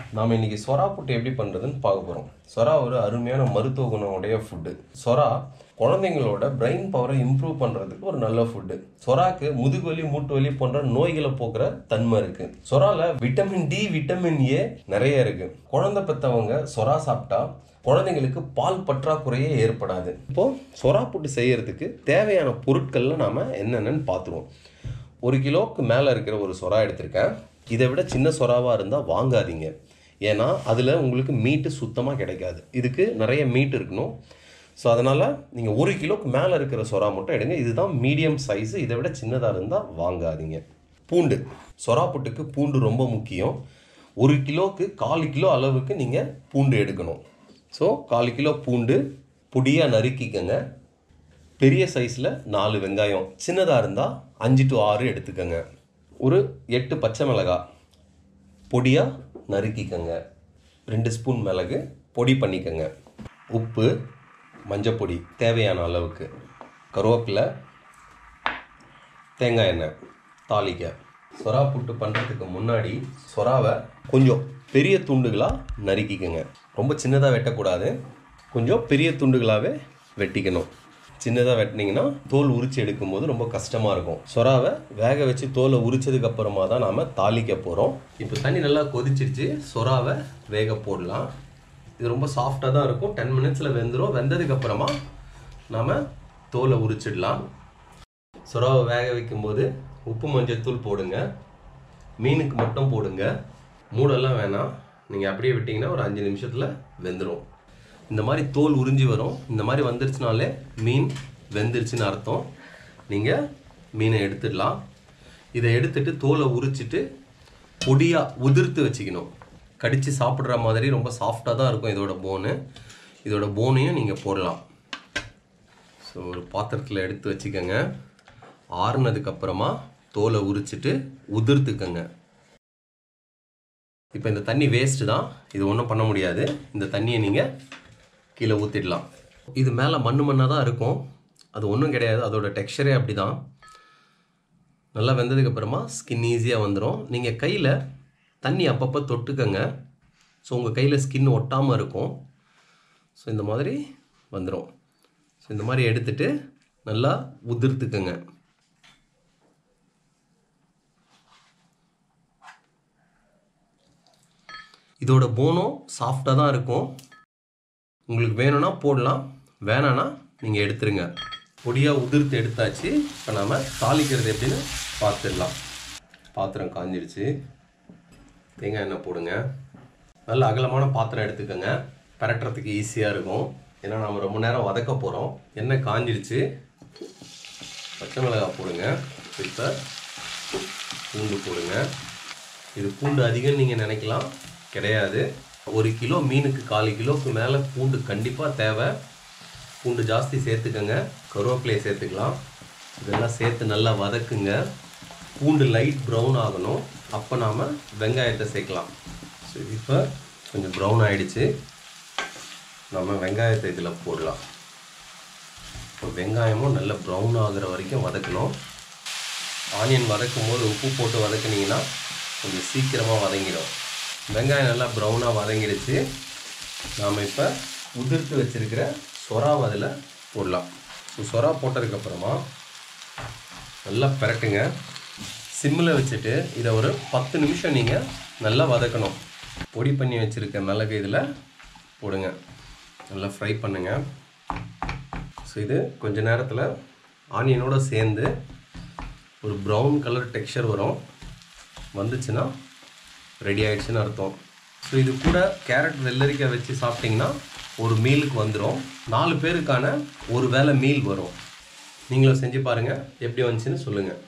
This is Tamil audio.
நாம் இன்னைக்கு சொரா புட்டு எப்படி பண்ணுறதுன்னு பார்க்க போகிறோம் சொரா ஒரு அருமையான மருத்துவ குணம் உடைய ஃபுட்டு சொரா குழந்தைங்களோட பிரெயின் பவரை இம்ப்ரூவ் பண்ணுறதுக்கு ஒரு நல்ல ஃபுட்டு சொராக்கு முதுகுவலி மூட்டு வலி போன்ற நோய்களை போக்குற தன்மை இருக்கு சொரால விட்டமின் டி விட்டமின் ஏ நிறைய இருக்கு குழந்தை பெற்றவங்க சொரா சாப்பிட்டா குழந்தைங்களுக்கு பால் பற்றாக்குறையே ஏற்படாது இப்போ சொரா புட்டு செய்யறதுக்கு தேவையான பொருட்கள்ல நாம என்னென்னு பார்த்துருவோம் ஒரு கிலோவுக்கு மேலே இருக்கிற ஒரு சொரா எடுத்திருக்கேன் இதை விட சின்ன சொராவாக இருந்தால் வாங்காதீங்க ஏன்னா அதில் உங்களுக்கு மீட்டு சுத்தமாக கிடைக்காது இதுக்கு நிறைய மீட் இருக்கணும் ஸோ அதனால் நீங்கள் ஒரு கிலோவுக்கு மேலே இருக்கிற சொரா மட்டும் எடுங்க இதுதான் மீடியம் சைஸு இதை விட சின்னதாக இருந்தால் வாங்காதீங்க பூண்டு சொரா புட்டுக்கு பூண்டு ரொம்ப முக்கியம் ஒரு கிலோவுக்கு கால் கிலோ அளவுக்கு நீங்கள் பூண்டு எடுக்கணும் ஸோ கால் கிலோ பூண்டு பொடியாக நறுக்கிக்கங்க பெரிய சைஸில் நாலு வெங்காயம் சின்னதாக இருந்தால் அஞ்சு டு ஆறு எடுத்துக்கோங்க ஒரு எட்டு பச்சை மிளகாய் பொடியாக நறுக்கிக்கங்க ரெண்டு ஸ்பூன் மிளகு பொடி பண்ணிக்கங்க உப்பு மஞ்சப்பொடி தேவையான அளவுக்கு கருவேப்பிலை தேங்காய் எண்ணெய் தாளிக்க சொரா புட்டு பண்ணுறதுக்கு முன்னாடி சொராவை கொஞ்சம் பெரிய துண்டுகளாக நறுக்கிக்கங்க ரொம்ப சின்னதாக வெட்டக்கூடாது கொஞ்சம் பெரிய துண்டுகளாகவே வெட்டிக்கணும் சின்னதாக வெட்டினீங்கன்னா தோல் உரிச்சு எடுக்கும்போது ரொம்ப கஷ்டமாக இருக்கும் சொராவை வேக வச்சு தோலை உரிச்சதுக்கு அப்புறமா தான் நாம் தாளிக்க போகிறோம் இப்போ தண்ணி நல்லா கொதிச்சிருச்சு சொராவை வேக போடலாம் இது ரொம்ப சாஃப்டாக தான் இருக்கும் டென் மினிட்ஸில் வெந்துடும் வெந்ததுக்கு அப்புறமா நாம் தோலை உரிச்சிடலாம் சுறாவை வேக வைக்கும்போது உப்பு மஞ்சள் தூள் போடுங்க மீனுக்கு மட்டும் போடுங்க மூடெல்லாம் வேணாம் நீங்கள் அப்படியே விட்டிங்கன்னா ஒரு அஞ்சு நிமிஷத்தில் வெந்துடும் இந்த மாதிரி தோல் உறிஞ்சி வரும் இந்த மாதிரி வந்துருச்சுனாலே மீன் வெந்துருச்சுன்னு அர்த்தம் நீங்கள் மீனை எடுத்துடலாம் இதை எடுத்துட்டு தோலை உரிச்சிட்டு பொடியாக உதிர்த்து வச்சுக்கணும் கடித்து சாப்பிட்ற மாதிரி ரொம்ப சாஃப்டாக தான் இருக்கும் இதோட போனு இதோட போனையும் நீங்கள் போடலாம் ஸோ ஒரு பாத்திரத்தில் எடுத்து வச்சுக்கோங்க ஆறுனதுக்கப்புறமா தோலை உரிச்சிட்டு உதிர்த்துக்கங்க இப்போ இந்த தண்ணி வேஸ்ட்டு தான் இது ஒன்றும் பண்ண முடியாது இந்த தண்ணியை நீங்கள் கீழே ஊற்றிடலாம் இது மேலே மண்ணு மண்ணாக தான் இருக்கும் அது ஒன்றும் கிடையாது அதோட டெக்ஸ்சரே அப்படி தான் நல்லா வெந்ததுக்கப்புறமா ஸ்கின் ஈஸியாக வந்துடும் நீங்கள் கையில் தண்ணி அப்பப்போ தொட்டுக்கங்க ஸோ உங்கள் கையில் ஸ்கின் ஒட்டாமல் இருக்கும் ஸோ இந்த மாதிரி வந்துடும் ஸோ இந்த மாதிரி எடுத்துட்டு நல்லா உதிர்த்துக்கங்க இதோட போனம் சாஃப்டாக தான் இருக்கும் உங்களுக்கு வேணும்னா போடலாம் வேணான்னா நீங்கள் எடுத்துருங்க பொடியாக உதிர்த்து எடுத்தாச்சு இப்போ நாம் தாளிக்கிறது எப்படின்னு பார்த்துடலாம் பாத்திரம் காஞ்சிடுச்சு தேங்காய் எண்ணெய் போடுங்க நல்ல அகலமான பாத்திரம் எடுத்துக்கோங்க பரட்டுறதுக்கு ஈஸியாக இருக்கும் ஏன்னா நம்ம ரொம்ப நேரம் வதக்க போகிறோம் எண்ணெய் காஞ்சிடுச்சு பச்சை மிளகாய் போடுங்க இப்போ பூண்டு போடுங்க இது பூண்டு அதிகம் நீங்கள் நினைக்கலாம் கிடையாது ஒரு கிலோ மீனுக்கு கால் கிலோவுக்கு மேலே பூண்டு கண்டிப்பாக தேவை பூண்டு ஜாஸ்தி சேர்த்துக்கங்க கருவேப்பிலையை சேர்த்துக்கலாம் இதெல்லாம் சேர்த்து நல்லா வதக்குங்க பூண்டு லைட் ப்ரௌன் ஆகணும் அப்போ நாம் வெங்காயத்தை சேர்க்கலாம் ஸோ இப்போ கொஞ்சம் ப்ரௌன் ஆயிடுச்சு நம்ம வெங்காயத்தை இதில் போடலாம் இப்போ வெங்காயமும் நல்லா ப்ரௌன் ஆகுற வரைக்கும் வதக்கணும் ஆனியன் வதக்கும் போது உப்பு போட்டு வதக்குனீங்கன்னா கொஞ்சம் சீக்கிரமாக வதங்கிடும் வெங்காயம் நல்லா ப்ரௌனாக வதங்கிடுச்சு நாம் இப்போ உதிர்த்து வச்சிருக்கிற சொராவை அதில் போடலாம் ஸோ சொரா போட்டதுக்கப்புறமா நல்லா பிரட்டுங்க சிம்மில் வச்சுட்டு இதை ஒரு பத்து நிமிஷம் நீங்கள் நல்லா வதக்கணும் பொடி பண்ணி வச்சுருக்க மிளகு இதில் போடுங்க நல்லா ஃப்ரை பண்ணுங்கள் ஸோ இது கொஞ்ச நேரத்தில் ஆனியனோடு சேர்ந்து ஒரு ப்ரௌன் கலர் டெக்ஸ்சர் வரும் வந்துச்சுன்னா ரெடி ஆயிடுச்சுன்னு அர்த்தம் ஸோ இது கூட கேரட் வெள்ளரிக்காய் வச்சு சாப்பிட்டிங்கன்னா ஒரு மீலுக்கு வந்துடும் நாலு பேருக்கான ஒரு வேளை மீல் வரும் நீங்களும் செஞ்சு பாருங்கள் எப்படி வந்துச்சுன்னு சொல்லுங்கள்